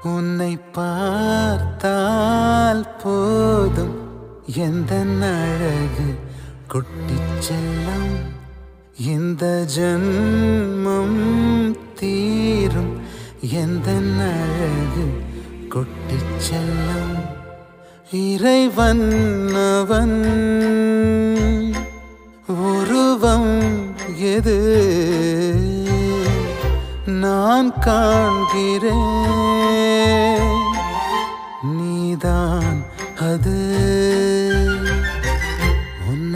உன்னை பார்த்தால் போதும் எந்த அழகு குட்டிச் செல்லம் இந்த ஜன்மம் தீரும் எந்த அழகு குட்டிச் செல்லம் இறைவன் அவன் உருவம் எது நான் காண்கிறேன் நீதான் அது